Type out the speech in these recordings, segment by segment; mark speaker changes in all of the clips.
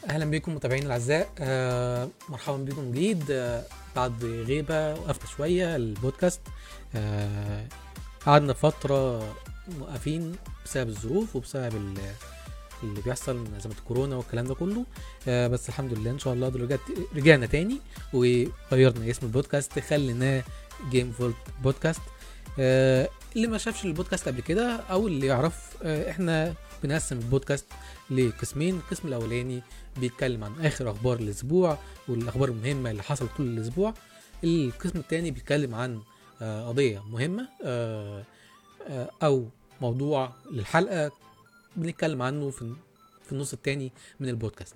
Speaker 1: اهلا بكم متابعينا الاعزاء آه مرحبا بكم جديد آه بعد غيبه وقفنا شويه البودكاست آه قعدنا فتره موقفين بسبب الظروف وبسبب ال- اللي بيحصل ازمه الكورونا والكلام ده كله آه بس الحمد لله ان شاء الله دلوقتي رجعنا تاني وغيرنا اسم البودكاست خليناه جيم فولت بودكاست آه اللي ما شافش البودكاست قبل كده او اللي يعرف آه احنا بنقسم البودكاست لقسمين القسم الاولاني بيتكلم عن اخر اخبار الاسبوع والاخبار المهمه اللي حصلت طول الاسبوع القسم الثاني بيتكلم عن آه، قضيه مهمه آه، آه، او موضوع للحلقه بنتكلم عنه في في النص الثاني من البودكاست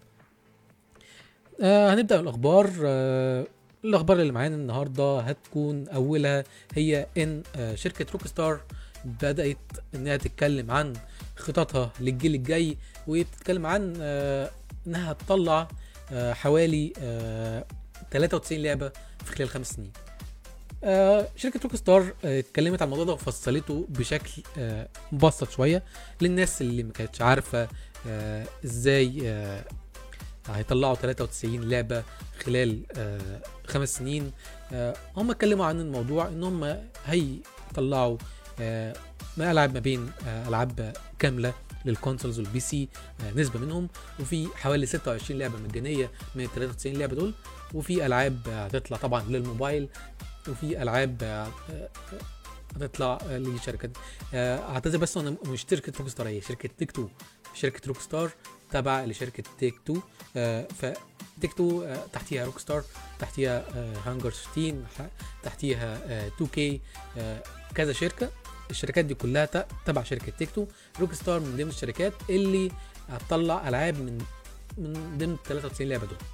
Speaker 1: آه، هنبدا بالاخبار آه، الاخبار اللي معانا النهارده هتكون اولها هي ان آه، شركه روك ستار بدات انها تتكلم عن خططها للجيل الجاي وبتتكلم عن آه، انها هتطلع آه، حوالي آه، 93 لعبه في خلال خمس سنين آه، شركه روك ستار آه، اتكلمت عن الموضوع ده وفصلته بشكل آه، مبسط شويه للناس اللي ما كانتش عارفه آه، ازاي آه، هيطلعوا 93 لعبه خلال آه، خمس سنين آه، هم اتكلموا عن الموضوع ان هم هيطلعوا آه، ما العاب ما بين آه، العاب كامله للكونسولز والبي سي آه، نسبه منهم وفي حوالي 26 لعبه مجانيه من ال 93 لعبه دول وفي العاب آه، هتطلع طبعا للموبايل وفي العاب آه، آه، هتطلع آه، لشركات آه، اعتذر بس انا مش شركه روك ستار هي شركه تيك تو شركه روك ستار تابعه لشركه تيك تو آه، فتيك تو آه، تحتيها روك ستار تحتيها هانجر 16 ح- تحتيها 2 كي كذا شركه الشركات دي كلها ت- تبع شركه تيك تو روك ستار من ضمن الشركات اللي هتطلع العاب من من ضمن 93 لعبه دول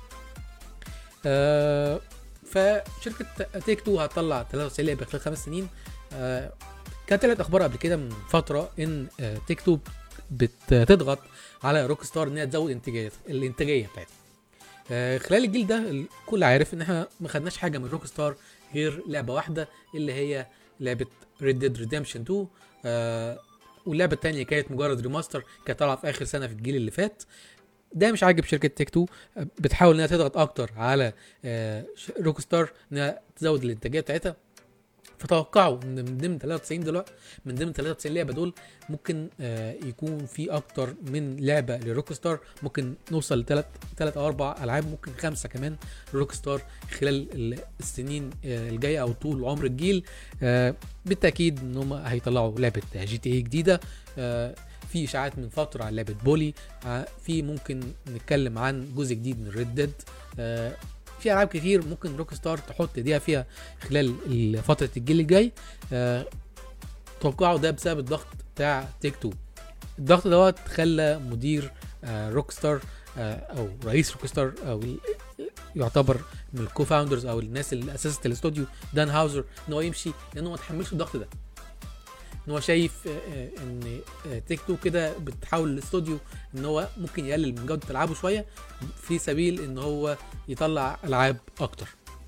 Speaker 1: آه فشركه تيك تو هتطلع 93 لعبه خلال خمس سنين آه كانت طلعت اخبار قبل كده من فتره ان آه تيك تو بتضغط على روك ستار انها تزود انتاجيه الانتاجيه بتاعتها آه خلال الجيل ده الكل عارف ان احنا ما خدناش حاجه من روك ستار غير لعبه واحده اللي هي لعبه ريد ديد ريديمشن 2 آه واللعبه الثانيه كانت مجرد ريماستر كانت طالعه في اخر سنه في الجيل اللي فات ده مش عاجب شركه تيك تو آه، بتحاول انها تضغط اكتر على آه روك ستار انها تزود الانتاجيه بتاعتها فتوقعوا ان من ضمن 93 دلوقتي من ضمن 93 لعبه دول ممكن آه يكون في اكتر من لعبه لروك ستار ممكن نوصل لثلاث ثلاث او اربع العاب ممكن خمسه كمان لروك ستار خلال ال- السنين آه الجايه او طول عمر الجيل آه بالتاكيد ان هم هيطلعوا لعبه جي تي اي جديده آه في اشاعات من فتره عن لعبه بولي آه في ممكن نتكلم عن جزء جديد من ريد ديد آه في العاب كتير ممكن روك ستار تحط ايديها فيها خلال ال- فتره الجيل الجاي آه توقعوا ده بسبب الضغط بتاع تيك تو الضغط دوت خلى مدير آه روك ستار آه او رئيس روك ستار او ال- يعتبر من الكو فاوندرز او الناس اللي اسست الاستوديو دان هاوزر ان هو يمشي لانه ما تحملش الضغط ده ان هو شايف آه، آه، ان آه، تيك تو كده بتحاول الاستوديو ان هو ممكن يقلل من جوده العابه شويه في سبيل ان هو يطلع العاب اكتر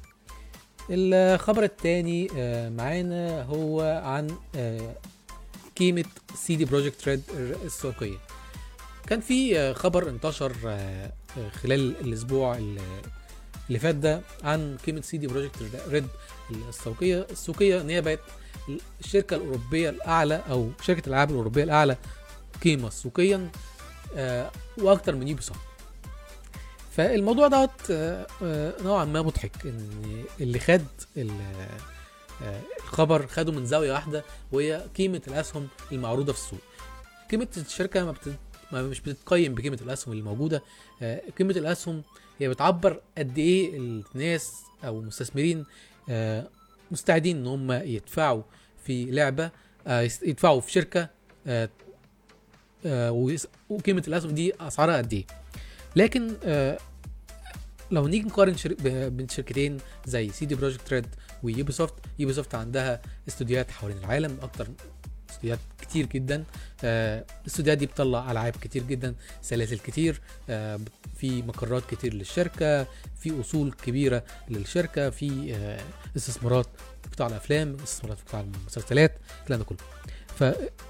Speaker 1: الخبر الثاني معانا هو عن آه، قيمه سي دي بروجكت ريد السوقيه كان في آه، خبر انتشر آه، آه، خلال الاسبوع اللي اللي فات ده عن قيمه سي دي بروجكت ريد السوقيه السوقيه ان هي بقت الشركه الاوروبيه الاعلى او شركه الالعاب الاوروبيه الاعلى قيمه سوقيا آه، واكتر من يوبي سوفت فالموضوع دوت آه، آه، نوعا ما مضحك ان اللي خد ال- آه، الخبر خده من زاويه واحده وهي قيمه الاسهم المعروضه في السوق قيمه الشركه ما, بت... ما مش بتتقيم بقيمه الاسهم اللي موجوده آه، قيمه الاسهم هي بتعبر قد ايه الناس او المستثمرين آه، مستعدين ان هم يدفعوا في لعبه آه، يس- يدفعوا في شركه آه، آه، ويس- وقيمه الاسهم دي اسعارها قد ايه لكن آه، لو نيجي نقارن شر... ب- بين شركتين زي سي دي بروجكت ريد ويوبي سوفت يوبي سوفت عندها استوديوهات حوالين العالم اكتر استوديوهات كتير جدا آه، الاستوديوهات دي بتطلع العاب كتير جدا سلاسل كتير آه، في مقرات كتير للشركه في اصول كبيره للشركه في آه، استثمارات في قطاع الافلام استثمارات في قطاع المسلسلات الكلام ده كله ف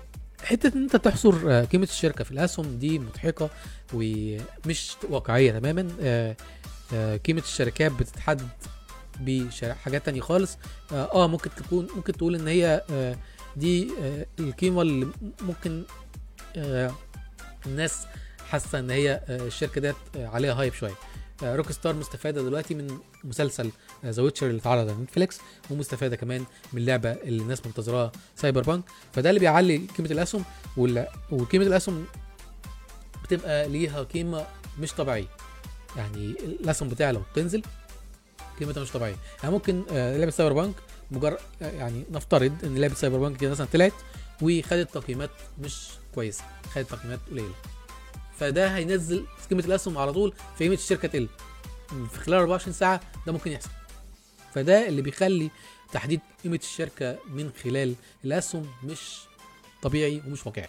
Speaker 1: حته ان انت تحصر آه، قيمه الشركه في الاسهم دي مضحكه ومش واقعيه تماما آه، آه، قيمه الشركات بتتحدد بحاجات تانية خالص اه آه، ممكن تكون ممكن تقول ان هي آه، دي آه، القيمه اللي ممكن آه، الناس حاسه ان هي آه، الشركه ديت آه، عليها هايب شويه روك ستار مستفاده دلوقتي من مسلسل ذا ويتشر اللي اتعرض على نتفليكس ومستفاده كمان من اللعبه اللي الناس منتظراها سايبر بانك فده اللي بيعلي قيمه الاسهم وال- وقيمه الاسهم بتبقى ليها قيمه مش طبيعيه يعني الاسهم بتاعها لو بتنزل قيمتها مش طبيعيه يعني ممكن آه، لعبه سايبر بانك مجرد آه، يعني نفترض ان لعبه سايبر بانك دي مثلا طلعت وخدت تقييمات مش كويسه خدت تقييمات قليله فده هينزل قيمه الاسهم على طول فقيمه الشركه تقل في خلال 24 ساعه ده ممكن يحصل فده اللي بيخلي تحديد قيمه الشركه من خلال الاسهم مش طبيعي ومش واقعي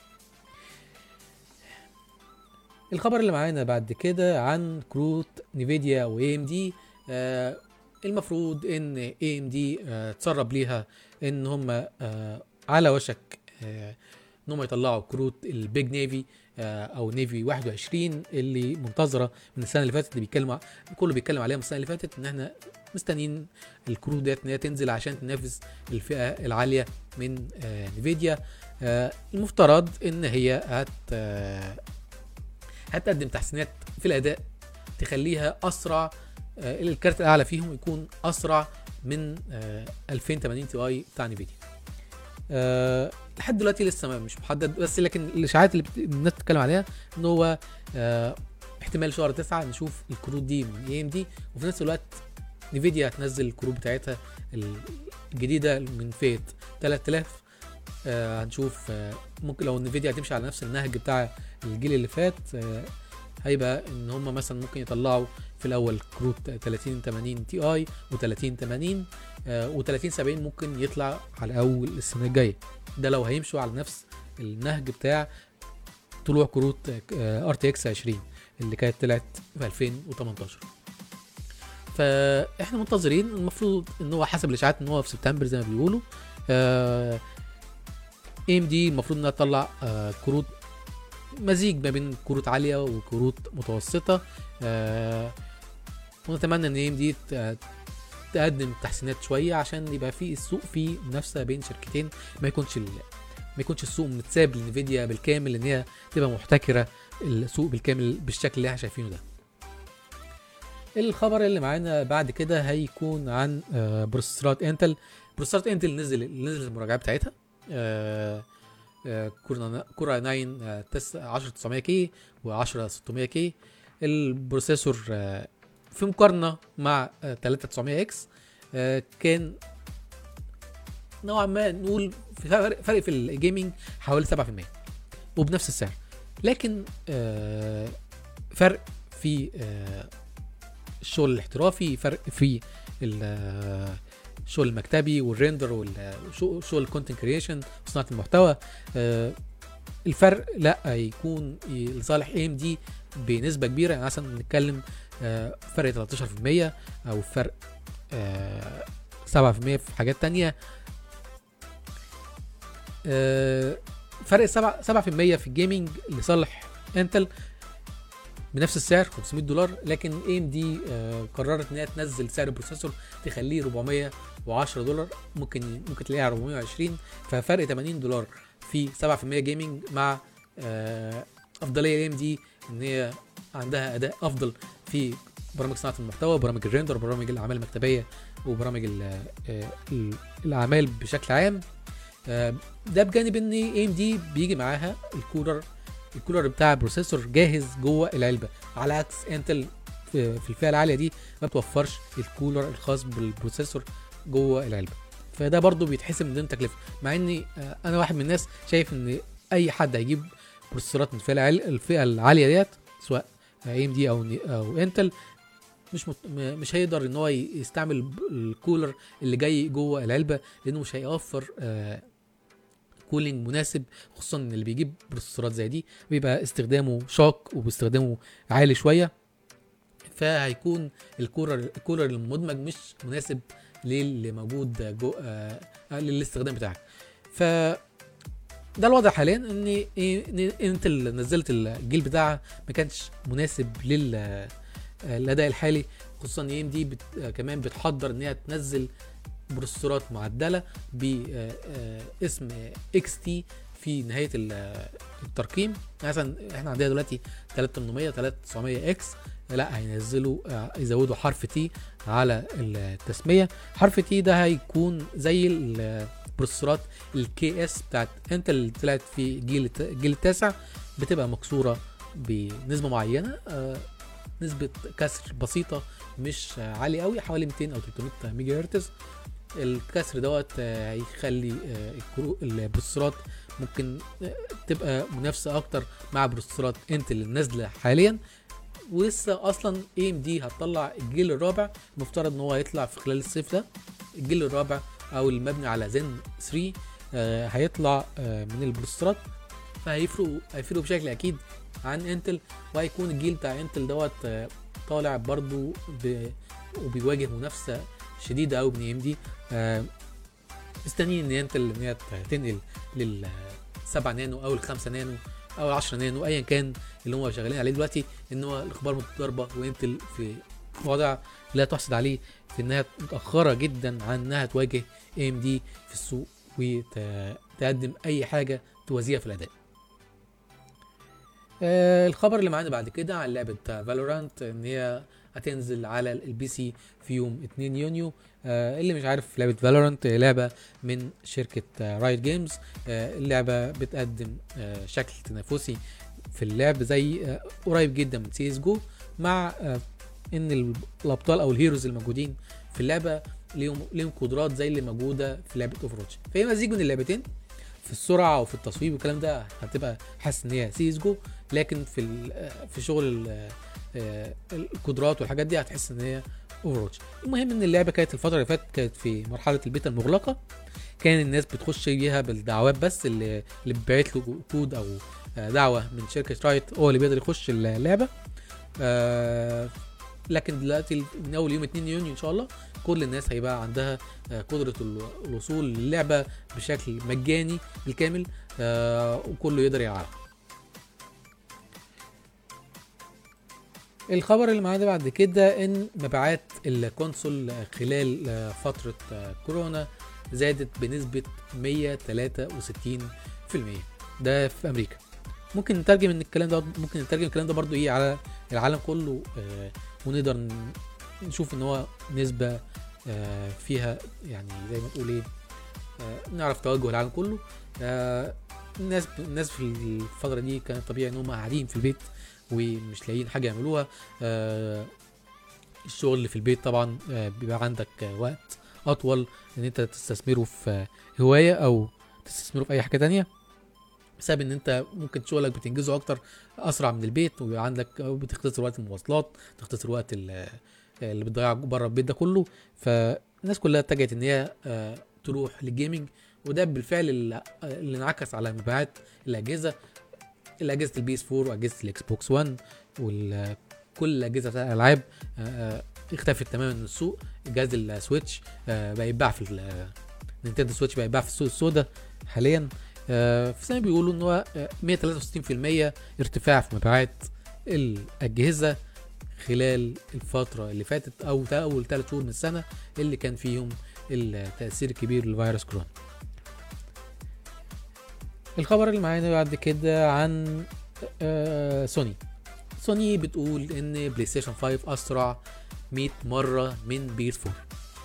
Speaker 1: الخبر اللي معانا بعد كده عن كروت نيفيديا واي ام دي المفروض ان اي ام دي تسرب ليها ان هم آه، على وشك آه، ان هم يطلعوا كروت البيج نيفي آه، او نيفي 21 اللي منتظره من السنه اللي فاتت اللي بيتكلم كله بيتكلم عليها من السنه اللي فاتت ان احنا مستنيين الكروت ديت ان هي تنزل عشان تنافس الفئه العاليه من آه، نيفيديا آه، المفترض ان هي هت آه، هتقدم تحسينات في الاداء تخليها اسرع آه، الكارت الاعلى فيهم يكون اسرع من آه، 2080 تي اي بتاع نيفيديا أه لحد دلوقتي لسه ما- مش محدد بس لكن الاشاعات اللي بت... الناس بتتكلم عليها ان هو أه احتمال شهر تسعة نشوف الكروت دي من اي ام دي وفي نفس الوقت نيفيديا هتنزل الكروت بتاعتها الجديده من فئه 3000 آه هنشوف آه ممكن لو نيفيديا هتمشي على نفس النهج بتاع الجيل اللي فات آه هيبقى ان هم مثلا ممكن يطلعوا في الاول كروت 30 80 تي اي و30 80 و30 70 ممكن يطلع على اول السنه الجايه ده لو هيمشوا على نفس النهج بتاع طلوع كروت ار تي اكس 20 اللي كانت طلعت في 2018 فاحنا منتظرين المفروض ان هو حسب الاشاعات ان هو في سبتمبر زي ما بيقولوا اي ام دي المفروض انها تطلع آه، كروت مزيج ما بين كروت عاليه وكروت متوسطه آه، ونتمنى ان اي ام دي تقدم تحسينات شويه عشان يبقى في السوق فيه منافسه بين شركتين ما يكونش ال... ما يكونش السوق متساب لنفيديا بالكامل ان هي تبقى محتكره السوق بالكامل بالشكل اللي احنا شايفينه ده الخبر اللي معانا بعد كده هيكون عن آه، بروسيسورات انتل بروسيسورات انتل نزل نزل المراجعه بتاعتها آه، آه، كورا كورا 9 آه، تس- 10900 كي و10600 كي البروسيسور آه، في مقارنه مع آه، 3900 اكس كان نوعا ما نقول في فرق, فرق في الجيمنج حوالي 7% وبنفس السعر لكن آه، فرق في آه، الشغل الاحترافي فرق في ال- آه، الشغل المكتبي والريندر والشغل الكونتنت كريشن وصناعه المحتوى آه، الفرق لا يكون لصالح اي ام دي بنسبه كبيره يعني مثلا نتكلم آه، فرق 13% او فرق آه، 7% في حاجات تانية آه، فرق 7 7% في الجيمنج لصالح انتل بنفس السعر 500 دولار لكن اي ام دي قررت ان هي تنزل سعر البروسيسور تخليه 410 دولار ممكن ممكن تلاقيها 420 ففرق 80 دولار في 7% جيمنج مع آه، افضليه اي ام دي ان هي عندها اداء افضل في برامج صناعه المحتوى برامج الريندر برامج الاعمال المكتبيه وبرامج ال- آه، ال- الاعمال بشكل عام آه، ده بجانب ان اي ام دي بيجي معاها الكولر الكولر بتاع البروسيسور جاهز جوه العلبه على عكس انتل في في الفئه العاليه دي ما بتوفرش الكولر الخاص بالبروسيسور جوه العلبه فده برضو بيتحسب من ضمن التكلفه مع اني آه، انا واحد من الناس شايف ان اي حد هيجيب بروسيسورات من الفئه العاليه الفئه العاليه ديت سواء اي ام دي او او انتل مش مت... م- مش هيقدر ان هو ي- يستعمل ب- الكولر اللي جاي جوه العلبه لانه مش هيوفر آه كولينج مناسب خصوصا ان اللي بيجيب بروسيسورات زي دي بيبقى استخدامه شاق وباستخدامه عالي شويه فهيكون الكولر الكولر المدمج مش مناسب للي موجود جو آه آه، للاستخدام بتاعك ف ده الوضع حاليا ان إيه، إن انتل نزلت الجيل بتاعها ما كانش مناسب لل الاداء الحالي خصوصا ان ام دي بت كمان بتحضر ان هي تنزل بروسيسورات معدله باسم اكس تي في نهايه ال- الترقيم مثلا احنا عندنا دلوقتي 3800 3900 اكس لا هينزلوا آه، يزودوا حرف تي على التسميه حرف تي ده هيكون زي البروسيسورات الكي اس بتاعت انت اللي طلعت في جيل الجيل التاسع بتبقى مكسوره بنسبه معينه آه، نسبه كسر بسيطه مش آه، عاليه قوي حوالي 200 او 300 ميجا هرتز الكسر دوت آه، هيخلي آه، الكرو- البروسيسورات ممكن آه، تبقى منافسه اكتر مع بروسيسورات انتل اللي نازله حاليا ولسه اصلا اي ام دي هتطلع الجيل الرابع المفترض ان هو هيطلع في خلال الصيف ده الجيل الرابع او المبني على زن 3 آه، هيطلع آه، من البروسيسورات فهيفرقوا هيفرقوا بشكل اكيد عن انتل وهيكون الجيل بتاع انتل دوت آه، طالع برضو ب... وبيواجه منافسه شديده قوي من ام دي مستنيين ان انتل ان هي تنقل لل 7 نانو او ال 5 نانو او ال 10 نانو ايا كان اللي هم شغالين عليه دلوقتي ان هو الاخبار متضاربه وانتل في وضع لا تحسد عليه في انها متاخره جدا عن انها تواجه اي ام دي في السوق وتقدم اي حاجه توازيها في الاداء آه الخبر اللي معانا بعد كده عن لعبه فالورانت ان هي هتنزل على البي سي في يوم 2 يونيو آه اللي مش عارف لعبه فالورانت لعبه من شركه رايت جيمز آه اللعبه بتقدم آه شكل تنافسي في اللعب زي آه قريب جدا من سي اس جو مع آه ان ال- الابطال او الهيروز الموجودين في اللعبه ليهم ليهم قدرات زي اللي موجوده في لعبه اوفروتش فهي مزيج من اللعبتين في السرعه وفي التصويب والكلام ده هتبقى حاسس ان هي سي اس جو لكن في ال- آه، في شغل ال- آه، القدرات والحاجات دي هتحس ان هي اوفروتش المهم ان اللعبه كانت الفتره اللي فاتت كانت في مرحله البيتا المغلقه كان الناس بتخش بيها بالدعوات بس اللي اللي بيبعت له كود او آه، دعوه من شركه رايت هو اللي بيقدر يخش اللعبه آه، لكن دلوقتي من اول يوم 2 يونيو ان شاء الله كل الناس هيبقى عندها آه، قدره ال- الوصول للعبه بشكل مجاني بالكامل آه، وكله يقدر يلعبها الخبر اللي معانا بعد كده ان مبيعات الكونسول خلال آه، فتره آه، كورونا زادت بنسبه 163% ده في امريكا ممكن نترجم ان الكلام ده ممكن نترجم الكلام ده برضو ايه على العالم كله آه، ونقدر ن- نشوف ان هو نسبه آه، فيها يعني زي ما تقول ايه آه، نعرف توجه العالم كله آه، الناس الناس في الفتره دي كان طبيعي ان هم قاعدين في البيت ومش لاقيين حاجه يعملوها آه، الشغل اللي في البيت طبعا آه، بيبقى عندك آه، وقت اطول ان انت تستثمره في آه، هوايه او تستثمره في اي حاجه تانية بسبب ان انت ممكن شغلك بتنجزه اكتر اسرع من البيت ويبقى عندك أو بتختصر وقت المواصلات تختصر وقت ال- اللي بتضيعه بره البيت ده كله فالناس كلها اتجهت ان هي آه، تروح للجيمنج وده بالفعل اللي اللي انعكس على مبيعات الاجهزه الاجهزه البي اس 4 واجهزه الاكس بوكس 1 وكل اجهزه الالعاب آه، آه، اختفت تماما من السوق جهاز السويتش آه، بقى يتباع في ال- نينتندو سويتش بقى يتباع في السوق السوداء حاليا آه، في سنه بيقولوا ان هو آه، 163% ارتفاع في مبيعات الاجهزه خلال الفتره اللي فاتت او تا- اول ثلاث شهور من السنه اللي كان فيهم التاثير الكبير لفيروس كورونا الخبر اللي معانا بعد كده عن آه، سوني سوني بتقول ان بلاي ستيشن 5 اسرع 100 مره من بيس 4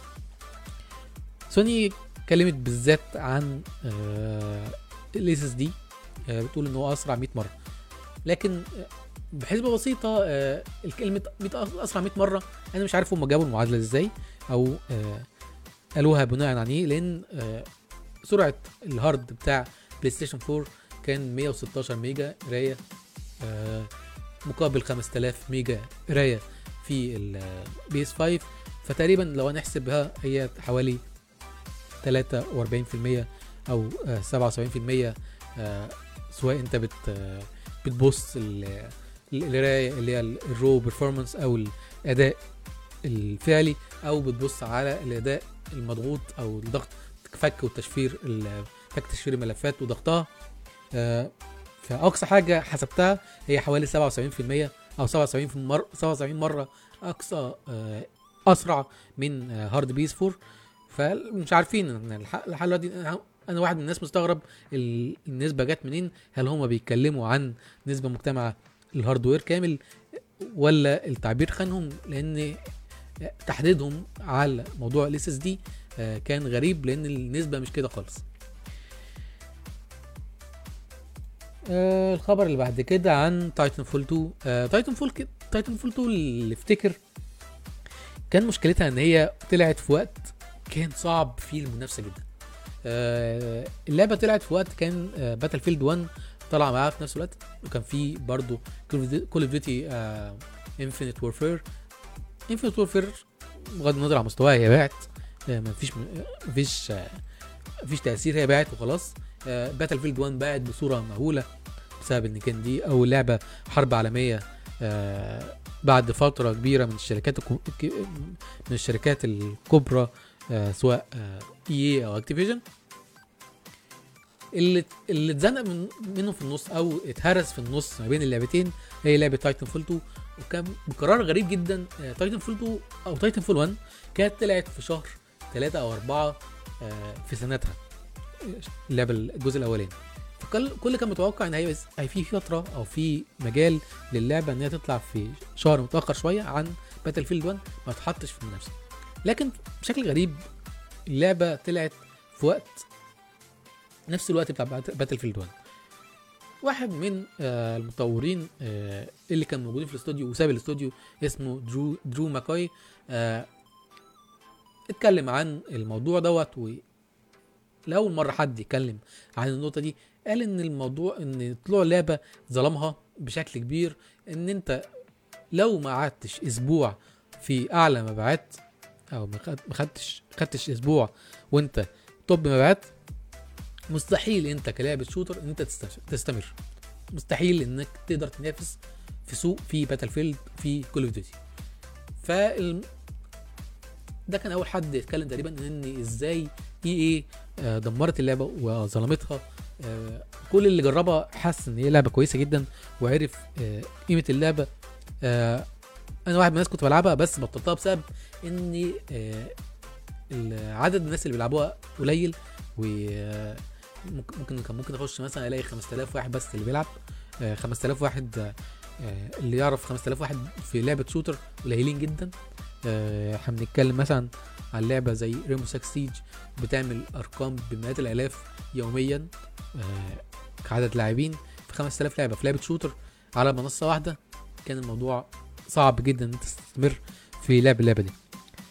Speaker 1: سوني اتكلمت بالذات عن الاس اس دي بتقول ان هو اسرع 100 مره لكن آه، بحسبه بسيطه آه، الكلمه 100 أس- اسرع 100 مره انا مش عارف هم جابوا المعادله ازاي او آه، قالوها بناء عن ايه لان آه، سرعه الهارد بتاع بلاي ستيشن 4 كان 116 ميجا قرايه آه، مقابل 5000 ميجا قرايه في البي اس 5 فتقريبا لو هنحسبها هي حوالي 43% او آه، 77% آه، سواء انت بت آه، بتبص ال- القرايه اللي هي الرو بيرفورمانس او الاداء الفعلي او بتبص على الاداء المضغوط او الضغط فك وتشفير ال- فك تشفير الملفات وضغطها آه، فاقصى حاجه حسبتها هي حوالي 77% او 77 في مر 77 مره اقصى آه، اسرع من آه، هارد بيس 4 فمش عارفين إن الح- لحد دلوقتي أنا- انا واحد من الناس مستغرب ال- النسبه جت منين هل هم بيتكلموا عن نسبه مجتمعه الهاردوير كامل ولا التعبير خانهم لان تحديدهم على موضوع الاس اس دي كان غريب لان النسبه مش كده خالص آه، الخبر اللي بعد كده عن تايتن فول 2 آه، تايتن فول كده تايتن فول 2 اللي افتكر كان مشكلتها ان هي طلعت في وقت كان صعب فيه المنافسه جدا آه، اللعبه طلعت في وقت كان باتل فيلد 1 طلع معاها في نفس الوقت وكان في برضه كول اوف ديوتي انفينيت وورفير انفينيت وورفير بغض النظر عن مستواها هي باعت آه، مفيش مفيش آه، مفيش تاثير هي باعت وخلاص باتل فيلد 1 باعت بصوره مهوله بسبب ان كان دي اول لعبه حرب عالميه آه، بعد فتره كبيره من الشركات الكو- الك- من الشركات الكبرى آه، سواء اي او اكتيفيجن اللي اللي اتزنق من منه في النص او اتهرس في النص ما بين اللعبتين هي لعبه تايتن فول 2 وكان بقرار غريب جدا تايتن فول 2 او تايتن فول 1 كانت طلعت في شهر 3 او 4 في سنتها اللعبه الجزء الاولاني فكل كل كان متوقع ان هي هي في فتره او في مجال للعبه ان هي تطلع في شهر متاخر شويه عن باتل فيلد 1 ما تحطش في المنافسه لكن بشكل غريب اللعبه طلعت في وقت نفس الوقت بتاع باتل فيلد 1 واحد من آه، المطورين آه، اللي كان موجودين في الاستوديو وساب الاستوديو اسمه درو درو ماكاي آه، اتكلم عن الموضوع دوت و لاول مره حد يتكلم عن النقطه دي قال ان الموضوع ان طلوع اللعبه ظلمها بشكل كبير ان انت لو ما قعدتش اسبوع في اعلى مبيعات او ما خد- ما خدتش خدتش اسبوع وانت توب مبيعات مستحيل انت كلاعب شوتر ان انت تست- تستمر مستحيل انك تقدر تنافس في سوق في باتل فيلد في كول اوف ديوتي فال ده كان اول حد يتكلم تقريبا ان ازاي اي اي آه، دمرت اللعبه وظلمتها آه، كل اللي جربها حس ان هي لعبه كويسه جدا وعرف آه، قيمه اللعبه آه، انا واحد من الناس كنت بلعبها بس بطلتها بسبب ان آه، ال- عدد الناس اللي بيلعبوها قليل و آه، ممكن ممكن كان ممكن اخش مثلا الاقي 5000 واحد بس اللي بيلعب آه، 5000 واحد آه، آه، اللي يعرف 5000 واحد في لعبه شوتر قليلين جدا آه، احنا بنتكلم مثلا عن لعبه زي ريمو 6 سيج بتعمل ارقام بمئات الالاف يوميا آه، كعدد لاعبين في 5000 لعبه في لعبه شوتر على منصه واحده كان الموضوع صعب جدا ان انت تستمر في لعب اللعبه دي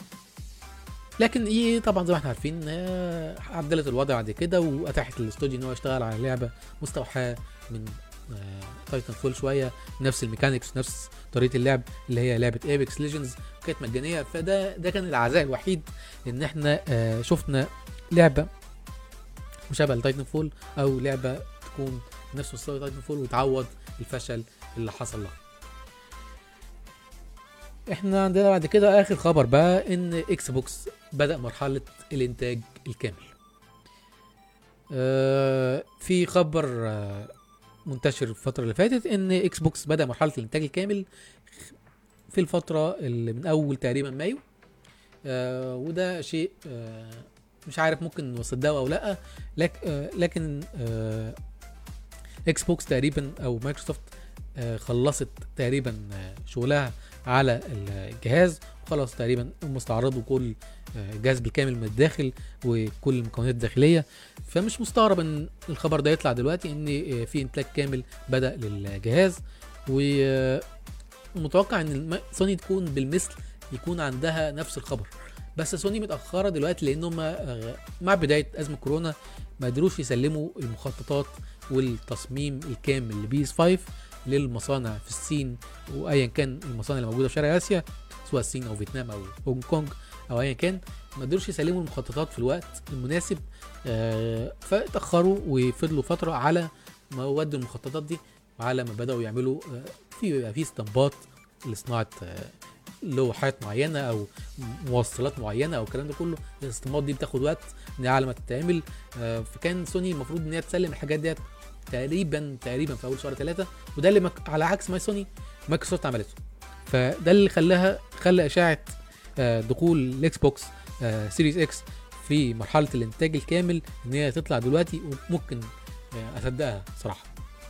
Speaker 1: لكن ايه طبعا زي ما احنا عارفين آه، عدلت الوضع بعد كده واتاحت للاستوديو ان هو يشتغل على لعبه مستوحاه من تايتن فول شويه نفس الميكانيكس نفس طريقه اللعب اللي هي لعبه ايبكس ليجندز كانت مجانيه فده ده كان العزاء الوحيد ان احنا آه، شفنا لعبه مشابهه لتايتن فول او لعبه تكون نفس مستوى تايتن فول وتعوض الفشل اللي حصل لها احنا عندنا بعد كده اخر خبر بقى ان اكس بوكس بدا مرحله الانتاج الكامل آه في خبر آه منتشر الفتره اللي فاتت ان اكس بوكس بدا مرحله الانتاج الكامل في الفتره اللي من اول تقريبا مايو آه وده شيء آه مش عارف ممكن نصدقه او لا لك آه لكن آه اكس بوكس تقريبا او مايكروسوفت آه خلصت تقريبا آه شغلها على الجهاز وخلاص تقريبا مستعرضوا كل آه، جهاز بالكامل من الداخل وكل المكونات الداخليه فمش مستغرب ان الخبر ده يطلع دلوقتي ان آه، في انتاج كامل بدا للجهاز ومتوقع ان الم- سوني تكون بالمثل يكون عندها نفس الخبر بس سوني متاخره دلوقتي لان هم آه، مع بدايه ازمه كورونا ما قدروش يسلموا المخططات والتصميم الكامل لبيس 5 للمصانع في الصين وايا كان المصانع اللي موجوده في شرق اسيا سواء الصين او فيتنام او هونج كونج او ايا كان ما قدروش يسلموا المخططات في الوقت المناسب آه، فاتاخروا وفضلوا فتره على ما ودوا المخططات دي وعلى ما بداوا يعملوا آه، في بيبقى في اسطمبات لصناعه آه، لوحات معينه او موصلات معينه او الكلام ده كله الاستمارات دي بتاخد وقت ان هي على ما تتعمل آه، فكان سوني المفروض ان هي تسلم الحاجات ديت تقريبا تقريبا في اول شهر ثلاثة وده اللي مك... على عكس ما سوني مايكروسوفت عملته فده اللي خلاها خلى اشاعه آه، دخول الاكس بوكس آه، سيريز اكس في مرحله الانتاج الكامل ان هي تطلع دلوقتي وممكن آه، اصدقها صراحه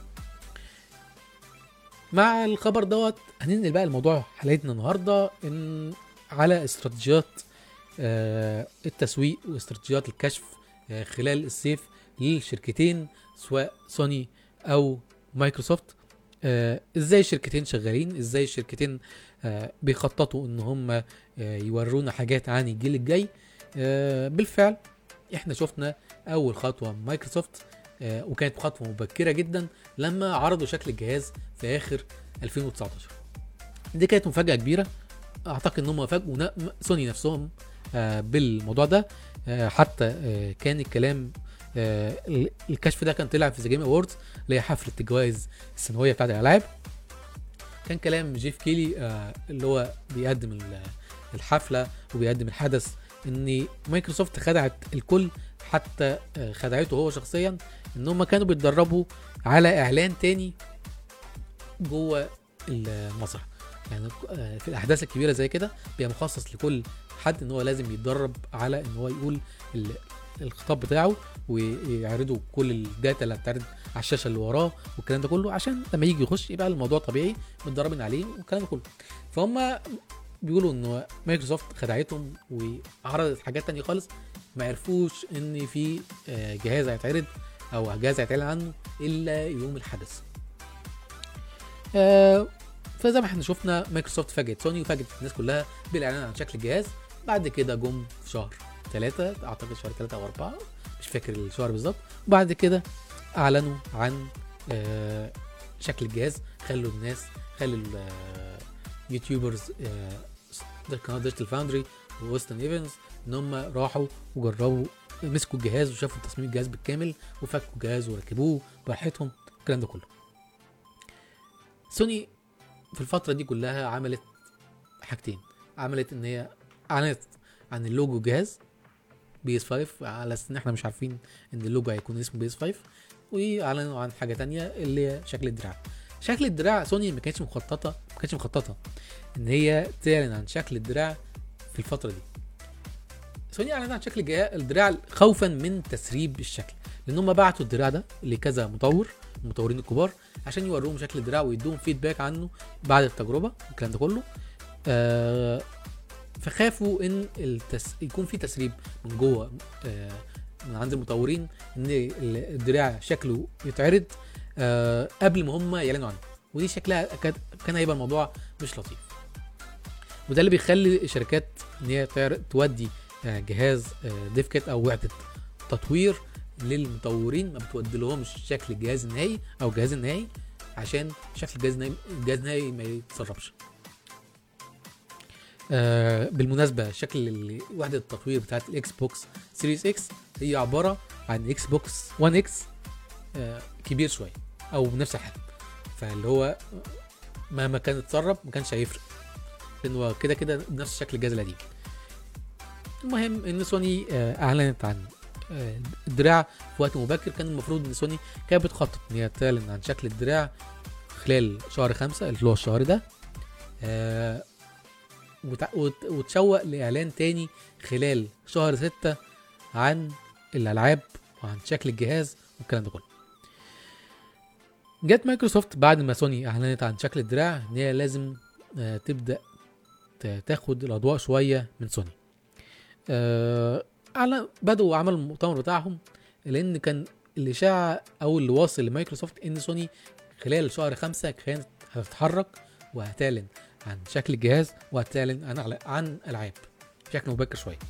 Speaker 1: مع الخبر دوت هننقل بقى الموضوع حلقتنا النهارده ان على استراتيجيات آه، التسويق واستراتيجيات الكشف آه، خلال الصيف للشركتين سواء سوني او مايكروسوفت آه، ازاي الشركتين شغالين ازاي الشركتين آه، بيخططوا ان هم آه، يورونا حاجات عن الجيل الجاي آه، بالفعل احنا شفنا اول خطوه من مايكروسوفت آه، وكانت خطوه مبكره جدا لما عرضوا شكل الجهاز في اخر 2019 دي كانت مفاجاه كبيره اعتقد ان هم فاجئوا نا- سوني نفسهم آه، بالموضوع ده آه، حتى آه، كان الكلام آه، ال- الكشف ده كان طلع في ذا جيم اووردز اللي هي حفله الجوائز السنويه بتاعت الالعاب كان كلام جيف كيلي آه، اللي هو بيقدم ال- الحفله وبيقدم الحدث ان مايكروسوفت خدعت الكل حتى آه، خدعته هو شخصيا ان هم كانوا بيتدربوا على اعلان تاني جوه المسرح يعني آه، في الاحداث الكبيره زي كده بيبقى مخصص لكل حد ان هو لازم يتدرب على ان هو يقول ال- الخطاب بتاعه ويعرضوا كل الداتا اللي هتتعرض على الشاشه اللي وراه والكلام ده كله عشان لما يجي يخش يبقى الموضوع طبيعي متدربين عليه والكلام ده كله فهم بيقولوا ان مايكروسوفت خدعتهم وعرضت حاجات تانية خالص ما عرفوش ان في آه، جهاز هيتعرض او جهاز هيتعلن عنه الا يوم الحدث آه، فزي ما احنا شفنا مايكروسوفت فاجئت سوني وفاجئت الناس كلها بالاعلان عن شكل الجهاز بعد كده جم في شهر ثلاثة اعتقد شهر ثلاثة او اربعة مش فاكر الشهر بالظبط وبعد كده اعلنوا عن آه، شكل الجهاز خلوا الناس خلوا اليوتيوبرز ده قناه ديجيتال فاوندري وويسترن ايفنز ان هم راحوا وجربوا مسكوا الجهاز وشافوا تصميم الجهاز بالكامل وفكوا الجهاز وركبوه براحتهم الكلام ده كله سوني في الفتره دي كلها عملت حاجتين عملت ان هي اعلنت عن اللوجو الجهاز بي اس 5 على اساس ان احنا مش عارفين ان اللوجو هيكون اسمه بي اس 5 واعلنوا عن حاجه تانية اللي هي شكل الدراع شكل الدراع سوني ما كانتش مخططه ما كانتش مخططه ان هي تعلن عن شكل الدراع في الفتره دي سوني اعلنت عن شكل الجهاز- الدراع خوفا من تسريب الشكل لان هم بعتوا الدراع ده لكذا مطور المطورين الكبار عشان يوروهم شكل الدراع ويدوهم فيدباك عنه بعد التجربه الكلام ده كله آه فخافوا ان التس... يكون في تسريب من جوه آه من عند المطورين ان ال- الدراع شكله يتعرض آه قبل ما هم يعلنوا عنه ودي شكلها كان كان هيبقى الموضوع مش لطيف وده اللي بيخلي الشركات ان هي تعر- تودي آه، جهاز آه، ديف كيت او وحده تطوير للمطورين ما بتودي لهمش شكل الجهاز النهائي او الجهاز النهائي عشان شكل الجهاز النهائي الجهاز النهائي ما يتسربش آه بالمناسبه شكل ال- وحده التطوير بتاعت الاكس بوكس سيريس اكس هي عباره عن اكس بوكس 1 اكس آه كبير شويه او بنفس الحجم فاللي هو مهما كان اتسرب ما كانش هيفرق لان هو كده كده نفس شكل الجهاز القديم المهم ان سوني آه، اعلنت عن آه، الدراع في وقت مبكر كان المفروض ان سوني كانت بتخطط ان هي تعلن عن شكل الدراع خلال شهر خمسة اللي هو الشهر ده آه، وتع- وت- وتشوق لاعلان تاني خلال شهر ستة عن الالعاب وعن شكل الجهاز والكلام ده كله جت مايكروسوفت بعد ما سوني اعلنت عن شكل الدراع ان هي لازم آه، تبدا ت- تاخد الاضواء شويه من سوني آه، على بدأوا عملوا المؤتمر بتاعهم لان كان الاشاعه او اللي واصل لمايكروسوفت ان سوني خلال شهر خمسة كانت هتتحرك وهتعلن عن شكل الجهاز وهتعلن عن عن العاب بشكل مبكر شويه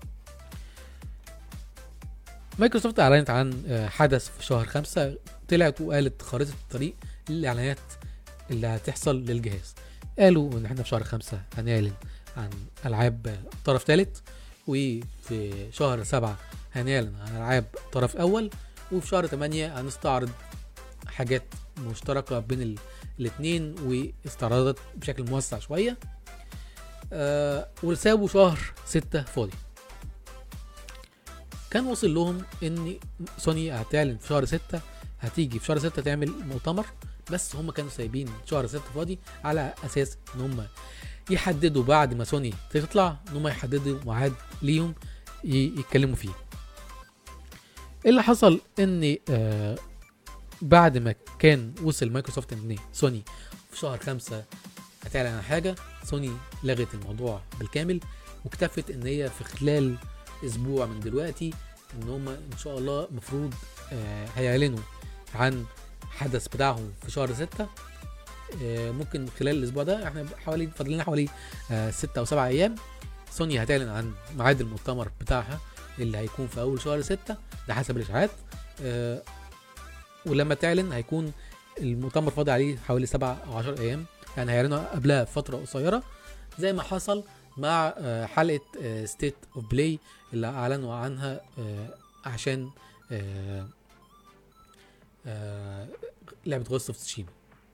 Speaker 1: مايكروسوفت اعلنت عن آه، حدث في شهر خمسة طلعت وقالت خريطه الطريق للاعلانات اللي هتحصل للجهاز قالوا ان احنا في شهر خمسة هنعلن عن العاب طرف ثالث وفي شهر سبعة هنعلن عن العاب طرف اول وفي شهر 8 هنستعرض حاجات مشتركه بين ال- الاتنين واستعراضات بشكل موسع شويه آه وسابوا شهر ستة فاضي كان وصل لهم ان سوني هتعلن في شهر ستة هتيجي في شهر 6 تعمل مؤتمر بس هم كانوا سايبين شهر 6 فاضي على اساس ان هم يحددوا بعد ما سوني تطلع ان هم يحددوا ميعاد ليهم ي- يتكلموا فيه اللي حصل ان آه بعد ما كان وصل مايكروسوفت ان سوني في شهر خمسة هتعلن عن حاجة سوني لغت الموضوع بالكامل واكتفت ان هي في خلال اسبوع من دلوقتي ان هم ان شاء الله المفروض آه هيعلنوا عن حدث بتاعهم في شهر ستة آه ممكن خلال الاسبوع ده احنا حوالي فاضل لنا حوالي آه ستة او سبعة ايام سوني هتعلن عن ميعاد المؤتمر بتاعها اللي هيكون في اول شهر ستة ده حسب الاشاعات آه ولما تعلن هيكون المؤتمر فاضي عليه حوالي سبعة او عشر ايام يعني هيعلنوا قبلها بفترة قصيرة زي ما حصل مع آه، حلقة ستيت اوف بلاي اللي اعلنوا عنها آه، عشان آه، آه، لعبة غوست اوف تشيما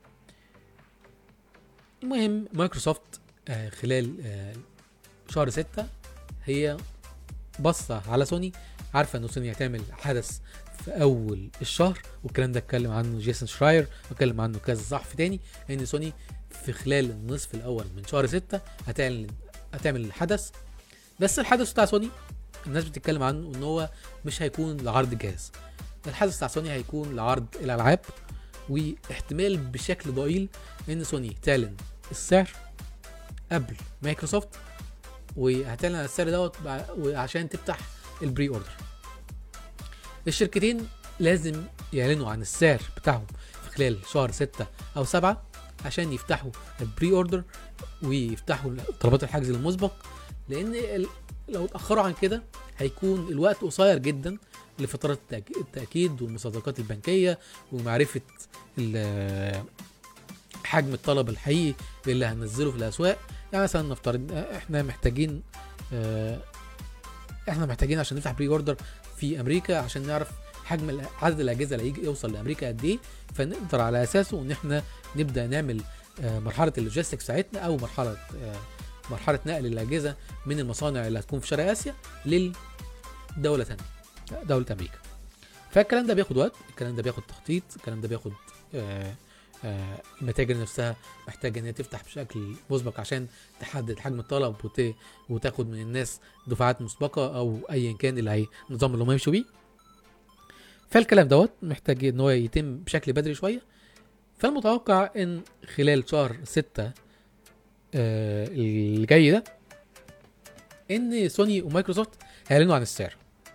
Speaker 1: المهم مايكروسوفت آه، خلال آه، شهر ستة هي بصة على سوني عارفة ان سوني هتعمل حدث في اول الشهر والكلام ده اتكلم عنه جيسون شراير واتكلم عنه كذا صحفي تاني ان سوني في خلال النصف الاول من شهر ستة هتعلن هتعمل الحدث بس الحدث بتاع سوني الناس بتتكلم عنه ان هو مش هيكون لعرض جهاز الحدث بتاع سوني هيكون لعرض الالعاب واحتمال بشكل ضئيل ان سوني تعلن السعر قبل مايكروسوفت وهتعلن على السعر دوت بع- عشان تفتح البري اوردر الشركتين لازم يعلنوا عن السعر بتاعهم في خلال شهر ستة او سبعة عشان يفتحوا البري اوردر ويفتحوا طلبات الحجز المسبق لان ال- لو اتاخروا عن كده هيكون الوقت قصير جدا لفترات التأك- التاكيد والمصادقات البنكيه ومعرفه ال- حجم الطلب الحقيقي اللي هننزله في الاسواق يعني مثلا نفترض احنا محتاجين آه، احنا محتاجين عشان نفتح بري اوردر في امريكا عشان نعرف حجم ال- عدد الاجهزه اللي هيجي يوصل لامريكا قد ايه فنقدر على اساسه ان احنا نبدا نعمل آه، مرحله اللوجيستكس بتاعتنا او مرحله آه، مرحله نقل الاجهزه من المصانع اللي هتكون في شرق اسيا للدوله ثانيه دوله امريكا فالكلام ده بياخد وقت الكلام ده بياخد تخطيط الكلام ده بياخد آه، آه، المتاجر نفسها محتاجه ان هي تفتح بشكل مسبق عشان تحدد حجم الطلب وت... وتاخد من الناس دفعات مسبقه او ايا كان اللي هي النظام اللي هم يمشوا بيه فالكلام دوت محتاج ان هو يتم بشكل بدري شويه فالمتوقع ان خلال شهر ستة آه الجاي ده ان سوني ومايكروسوفت هيعلنوا عن السعر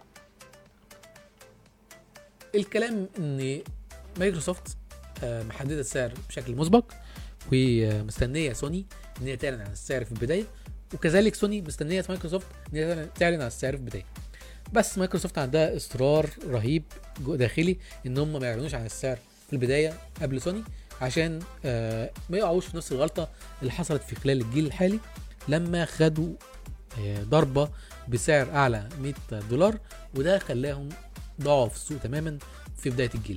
Speaker 1: الكلام ان مايكروسوفت آه محدده السعر بشكل مسبق ومستنيه سوني ان هي تعلن عن السعر في البدايه وكذلك سوني مستنيه مايكروسوفت ان هي تعلن عن السعر في البدايه بس مايكروسوفت عندها اصرار رهيب جو- داخلي ان هم ما يعلنوش عن السعر في البدايه قبل سوني عشان آه ما يقعوش في نفس الغلطه اللي حصلت في خلال الجيل الحالي لما خدوا آه ضربه بسعر اعلى 100 دولار وده خلاهم ضاعوا في السوق تماما في بدايه الجيل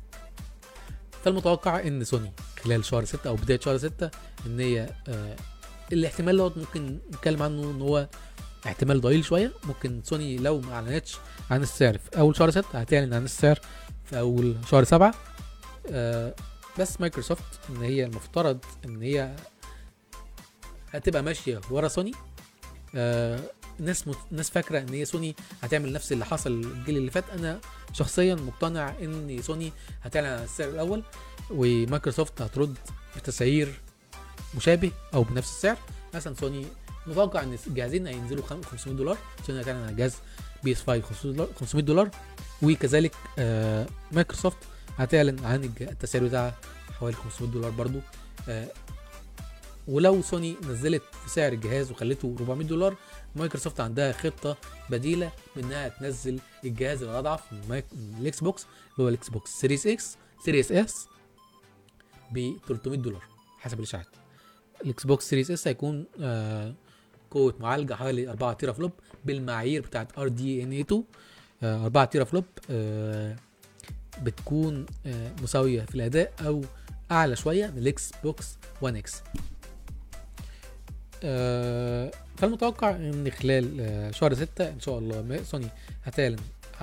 Speaker 1: فالمتوقع ان سوني خلال شهر 6 او بدايه شهر 6 ان هي آه الاحتمال دوت ممكن نتكلم عنه ان هو احتمال ضئيل شويه ممكن سوني لو ما اعلنتش عن السعر في اول شهر 6 هتعلن عن السعر في اول شهر 7 آه بس مايكروسوفت ان هي المفترض ان هي هتبقى ماشيه ورا سوني آه الناس مت... الناس فاكره ان هي سوني هتعمل نفس اللي حصل الجيل اللي فات انا شخصيا مقتنع ان سوني هتعلن عن السعر الاول ومايكروسوفت هترد بتسعير مشابه او بنفس السعر مثلا سوني متوقع ان الجهازين هينزلوا خم- 500 دولار سوني هتعلن عن جهاز بي اس 5 500 دولار 500 دولار وكذلك آه مايكروسوفت هتعلن عن الج- التسعير بتاعها حوالي 500 دولار برضو آه ولو سوني نزلت في سعر الجهاز وخلته 400 دولار مايكروسوفت عندها خطه بديله بانها تنزل الجهاز الاضعف من, مايك... من الاكس بوكس اللي هو الاكس بوكس سيريس اكس سيريس اس ب 300 دولار حسب الاشاعات الاكس بوكس سيريس اس هيكون آه قوه معالجه حوالي 4 تيرا فلوب بالمعايير بتاعت ار دي ان اي 2 آه 4 تيرا فلوب آه بتكون آه مساويه في الاداء او اعلى شويه من الاكس بوكس 1 اكس آه، فالمتوقع ان خلال آه، شهر 6 ان شاء الله ما- سوني هتعلن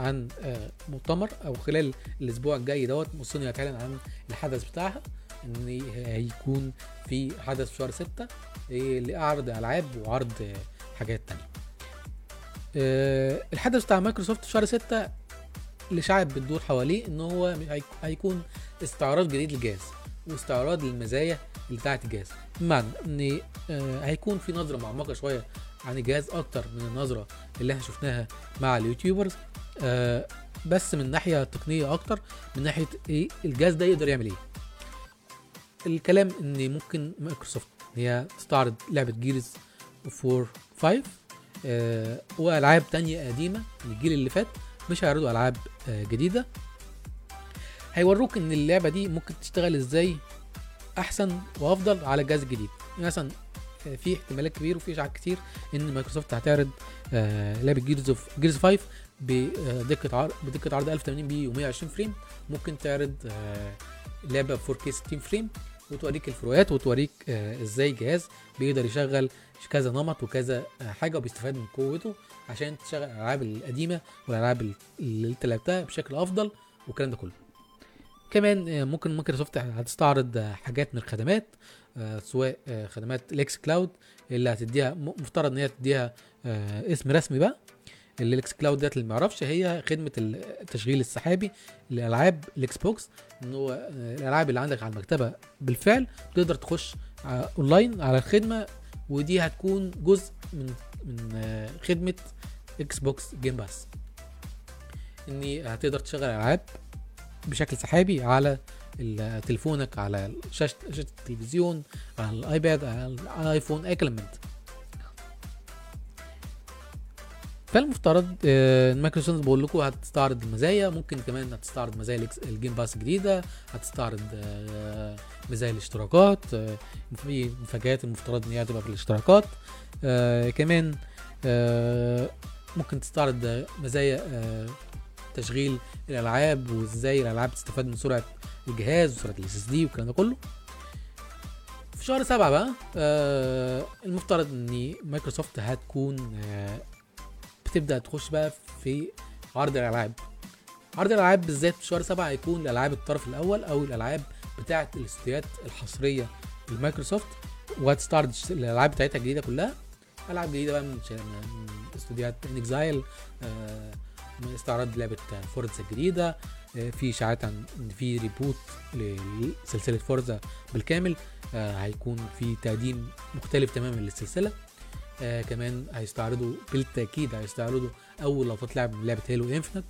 Speaker 1: عن آه، مؤتمر او خلال الاسبوع الجاي دوت سوني هتعلن عن الحدث بتاعها ان هيكون في حدث في شهر ستة إيه، لعرض العاب وعرض آه، حاجات تانية آه، الحدث بتاع مايكروسوفت في شهر ستة الاشاعات بتدور حواليه ان هو هيك- هيكون استعراض جديد للجهاز واستعراض للمزايا اللي بتاعت الجهاز بمعنى ان آه، هيكون في نظره معمقه شويه عن الجهاز اكتر من النظره اللي احنا شفناها مع اليوتيوبرز آه، بس من ناحيه تقنيه اكتر من ناحيه ايه الجهاز ده يقدر يعمل ايه الكلام ان ممكن مايكروسوفت إن هي تستعرض لعبه جيرز 4 5 آه، والعاب تانية قديمه من الجيل اللي فات مش هيعرضوا العاب آه، جديده هيوروك ان اللعبه دي ممكن تشتغل ازاي احسن وافضل على الجهاز الجديد مثلا آه، في احتمالات كبير وفي اشاعات كتير ان مايكروسوفت هتعرض آه، لعبه جيرز اوف جيرز 5 بدقه عرض بدقه عرض 1080 بي و120 فريم ممكن تعرض آه، لعبه 4K 60 فريم وتوريك الفروقات وتوريك آه، ازاي الجهاز بيقدر يشغل كذا نمط وكذا آه، حاجه وبيستفاد من قوته عشان تشغل الالعاب القديمه والالعاب اللي انت لعبتها بشكل افضل والكلام ده كله كمان آه، ممكن مايكروسوفت هتستعرض آه، حاجات من الخدمات آه، سواء آه، خدمات الاكس كلاود اللي هتديها م- مفترض ان هي تديها آه، اسم رسمي بقى اللي الاكس كلاود ديت اللي ما يعرفش هي خدمه التشغيل السحابي لالعاب الاكس بوكس ان هو آه، الالعاب اللي عندك على المكتبه بالفعل تقدر تخش ع- اونلاين على الخدمه ودي هتكون جزء من من آه، خدمه اكس بوكس جيم باس اني هتقدر تشغل العاب بشكل سحابي على ال- تليفونك على شاشه شاشه التلفزيون على الايباد على الايفون اي كلام من ده فالمفترض آه، إن مايكروسوفت بقول لكم هتستعرض المزايا ممكن كمان هتستعرض مزايا الإكس- الجيم باس الجديده هتستعرض آه، مزايا الاشتراكات آه، في مفاجآت المفترض ان هي هتبقى في الاشتراكات آه، كمان آه، ممكن تستعرض آه، مزايا آه، تشغيل الالعاب وازاي الالعاب تستفاد من سرعه الجهاز وسرعه الاس اس دي والكلام ده كله في شهر سبعة بقى آه المفترض ان مايكروسوفت هتكون آه بتبدا تخش بقى في عرض الالعاب عرض الالعاب بالذات في شهر سبعة هيكون الالعاب الطرف الاول او الالعاب بتاعه الاستوديوهات الحصريه لمايكروسوفت وهتستعرض الالعاب بتاعتها الجديده كلها العاب جديده بقى من ش- من استوديوهات انكزايل آه استعراض لعبه فورزا الجديده آه، في اشاعات عن ان في ريبوت لسلسله فورزا بالكامل آه، هيكون في تقديم مختلف تماما للسلسله آه كمان هيستعرضوا بالتاكيد هيستعرضوا اول لقطات لعب من لعبه هيلو انفنت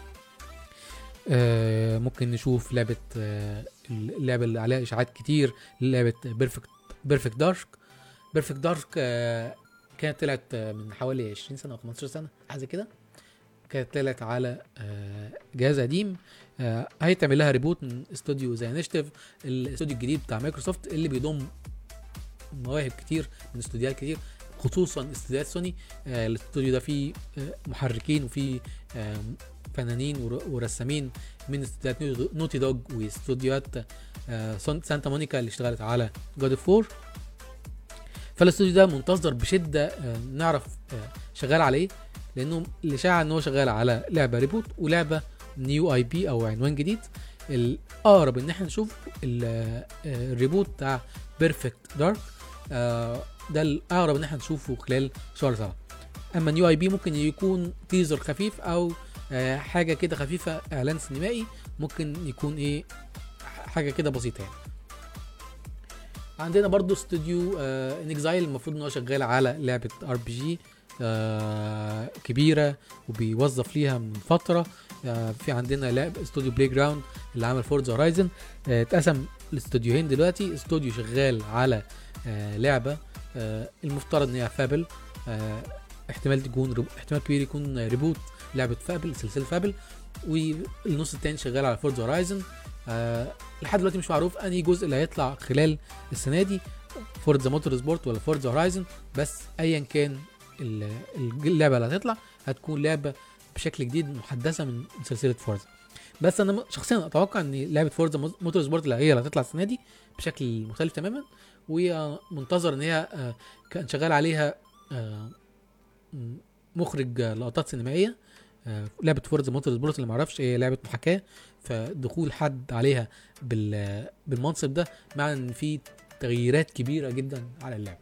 Speaker 1: آه ممكن نشوف لعبه آه اللعبه اللي عليها اشاعات كتير لعبه بيرفكت بيرفكت دارك بيرفكت دارك آه كانت طلعت آه، من حوالي 20 سنه او 15 سنه حاجه زي كده كانت طلعت على آه، جهاز قديم آه، هيتعمل لها ريبوت من استوديو زي انيشيتيف الاستوديو الجديد بتاع مايكروسوفت اللي بيضم مواهب كتير من استوديوهات كتير خصوصا استوديوهات سوني آه، الاستوديو ده فيه آه، محركين وفيه آه، فنانين ور- ورسامين من استوديوهات نو- نوتي دوج واستوديوهات آه، سان- سانتا مونيكا اللي اشتغلت على جود اوف 4 فالاستوديو ده منتظر بشده آه، نعرف آه، شغال على ايه لانه الاشاعه ان هو شغال على لعبه ريبوت ولعبه نيو اي بي او عنوان جديد الاقرب ان احنا نشوف ال- آه، الريبوت بتاع بيرفكت دارك ده الاقرب ان احنا نشوفه خلال شهر سبعة اما نيو اي بي ممكن يكون تيزر خفيف او آه، حاجه كده خفيفه اعلان سينمائي ممكن يكون ايه حاجه كده بسيطه يعني عندنا برضو استوديو ان اكزايل المفروض ان هو شغال على لعبه ار بي جي كبيره وبيوظف ليها من فتره آه، في عندنا لعب استوديو بلاي جراوند اللي عمل فورز هورايزن اتقسم الاستوديوهين دلوقتي استوديو شغال على آه، لعبه آه، المفترض ان هي فابل آه، احتمال تكون ريب- احتمال كبير يكون ريبوت لعبه فابل سلسله فابل والنص التاني شغال على فورز هورايزن آه لحد دلوقتي مش معروف انهي جزء اللي هيطلع خلال السنه دي فورزا موتور سبورت ولا فورزا هورايزن بس ايا كان ال- اللعبه اللي هتطلع هتكون لعبه بشكل جديد محدثه من سلسله فورزا بس انا م- شخصيا اتوقع ان لعبه فورزا موتور سبورت اللي هي اللي هتطلع السنه دي بشكل مختلف تماما ومنتظر ان هي آه، كان شغال عليها آه، م- مخرج آه، لقطات سينمائيه آه، لعبه فورز موتورز بولت اللي معرفش هي لعبه محاكاه فدخول حد عليها بال بالمنصب ده معنى ان في تغييرات كبيره جدا على اللعبه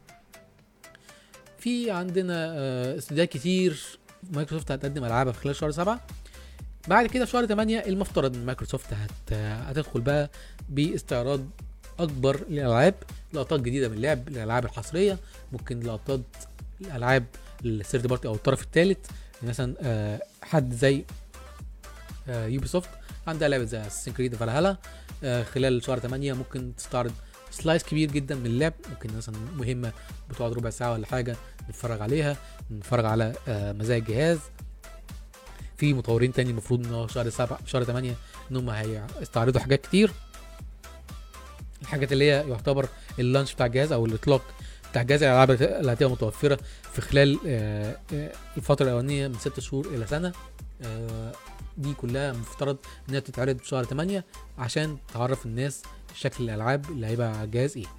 Speaker 1: في عندنا آه، استوديوهات كتير مايكروسوفت هتقدم العابها في خلال شهر سبعة بعد كده في شهر 8 المفترض ان مايكروسوفت هت... هتدخل بقى باستعراض اكبر للالعاب لقطات جديده من اللعب الالعاب الحصريه ممكن لقطات الالعاب الثيرد بارتي او الطرف الثالث مثلا آه، حد زي يوبي سوفت عندها لعبه زي اساسن كريد فالهالا خلال شهر 8 ممكن تستعرض سلايس كبير جدا من اللعب ممكن مثلا مهمه بتقعد ربع ساعه ولا حاجه نتفرج عليها نتفرج على آه، مزايا الجهاز في مطورين تاني المفروض ان هو شهر سبعة شهر 8 ان هم هيستعرضوا حاجات كتير الحاجات اللي هي يعتبر اللانش بتاع الجهاز او الاطلاق بتاع جهاز الالعاب اللي هتبقى متوفره في خلال آه، آه، الفتره الاولانيه من ست شهور الى سنه آه، دي كلها مفترض انها تتعرض في شهر 8 عشان تعرف الناس شكل الالعاب اللي هيبقى على الجهاز ايه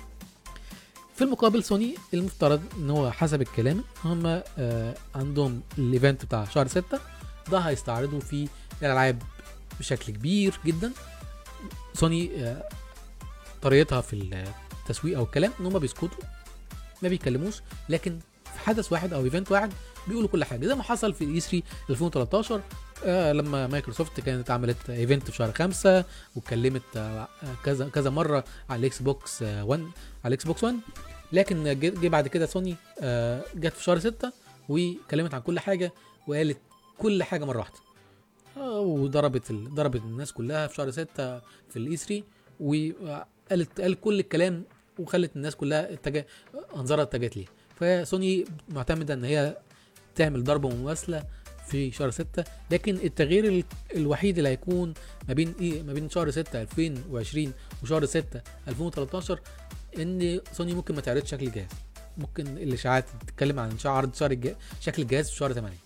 Speaker 1: في المقابل سوني المفترض ان هو حسب الكلام هم آه، عندهم الايفنت بتاع شهر 6 ده هيستعرضوا فيه الالعاب بشكل كبير جدا سوني آه، طريقتها في التسويق او الكلام ان هم بيسكتوا ما بيتكلموش لكن في حدث واحد او ايفنت واحد بيقولوا كل حاجه زي ما حصل في الاي 3 2013 آه لما مايكروسوفت كانت عملت ايفنت في شهر خمسة واتكلمت آه كذا كذا مره على الاكس بوكس 1 على الاكس بوكس 1 لكن جه جه بعد كده سوني آه جت في شهر 6 واتكلمت عن كل حاجه وقالت كل حاجه مره واحده آه وضربت ال... ضربت الناس كلها في شهر 6 في الاي 3 وقالت قال كل الكلام وخلت الناس كلها اتجه انظارها اتجهت ليه فسوني معتمده ان هي تعمل ضربه مماثله في شهر 6 لكن التغيير ال- الوحيد اللي هيكون ما بين ايه ما بين شهر 6 2020 وشهر 6 2013 ان سوني ممكن ما تعرضش شكل الجهاز ممكن الاشاعات تتكلم عن شع- عرض شهر الجهاز شكل الجهاز في شهر 8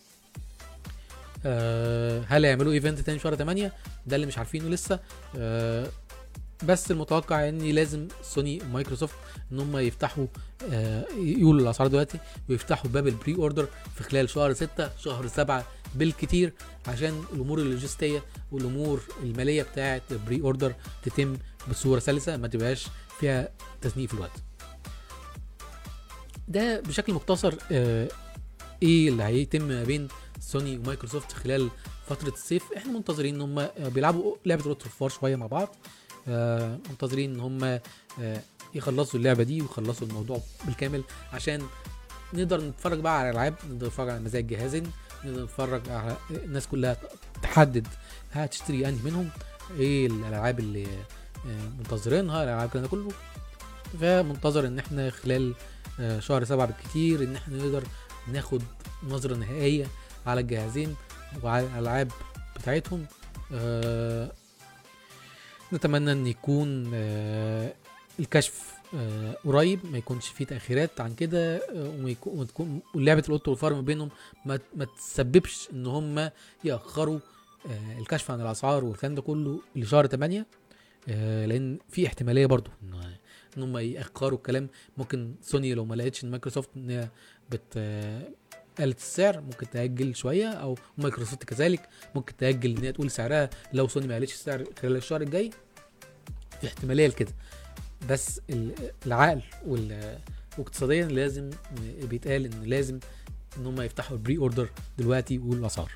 Speaker 1: أه هل هيعملوا ايفنت تاني في شهر 8 ده اللي مش عارفينه لسه أه بس المتوقع ان لازم سوني ومايكروسوفت ان هم يفتحوا آه، يقولوا الاسعار دلوقتي ويفتحوا باب البري اوردر في خلال شهر 6 شهر 7 بالكتير عشان الامور اللوجستيه والامور الماليه بتاعه البري اوردر تتم بصوره سلسه ما تبقاش فيها تزنيق في الوقت ده بشكل مختصر آه، ايه اللي هيتم ما بين سوني ومايكروسوفت خلال فتره الصيف احنا منتظرين ان هم بيلعبوا لعبه روت فار شويه مع بعض آه، منتظرين ان هم آه، يخلصوا اللعبه دي ويخلصوا الموضوع بالكامل عشان نقدر نتفرج بقى على الالعاب نقدر نتفرج على مزايا الجهازين نقدر نتفرج على الناس كلها تحدد هتشتري انهي منهم ايه الالعاب اللي آه، منتظرينها الالعاب الكلام ده كله فمنتظر ان احنا خلال آه، شهر سبعة بالكتير ان احنا نقدر ناخد نظرة نهائية على الجهازين وعلى الالعاب بتاعتهم آه، نتمنى ان يكون آه، الكشف آه، قريب ما يكونش فيه تاخيرات عن كده آه، وما يكون وتكون ولعبه القط والفار ما بينهم ما ما تسببش ان هم ياخروا آه، الكشف عن الاسعار والكلام ده كله لشهر 8 آه، لان في احتماليه برضو ان ان هم ياخروا الكلام ممكن سوني لو ما لقتش ان مايكروسوفت ان هي بت آه، قالت السعر ممكن تاجل شويه او مايكروسوفت كذلك ممكن تاجل ان هي تقول سعرها لو سوني ما قالتش السعر خلال الشهر الجاي في احتماليه لكده بس ال- العقل وال- واقتصاديا لازم بيتقال ان لازم ان هم يفتحوا البري اوردر دلوقتي والاسعار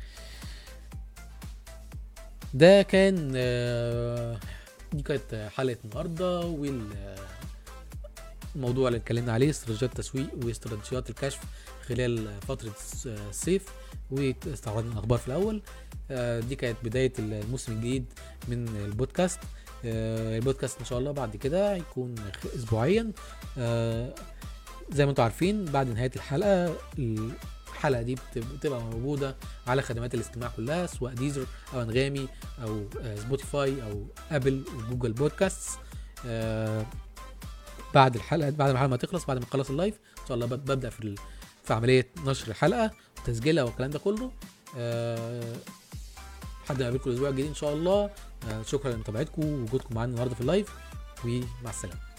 Speaker 1: ده كان آه، دي كانت حلقه النهارده وال الموضوع اللي اتكلمنا عليه استراتيجيات التسويق واستراتيجيات الكشف خلال فترة الس- الصيف واستعرضنا الأخبار في الأول آه، دي كانت بداية الموسم الجديد من البودكاست آه، البودكاست إن شاء الله بعد كده هيكون خ- أسبوعيا آه، زي ما انتم عارفين بعد نهاية الحلقة الحلقة دي بت- بتبقى موجودة على خدمات الاستماع كلها سواء ديزر أو أنغامي أو آه، سبوتيفاي أو أبل وجوجل بودكاست آه، بعد الحلقه بعد ما الحلقه ما تخلص بعد ما نخلص اللايف ان شاء الله بب- ببدا في ال- في عمليه نشر الحلقه وتسجيلها والكلام ده كله أه لحد ما اقابلكم الاسبوع الجديد ان شاء الله أه شكرا لمتابعتكم ووجودكم معانا النهارده في اللايف ومع السلامه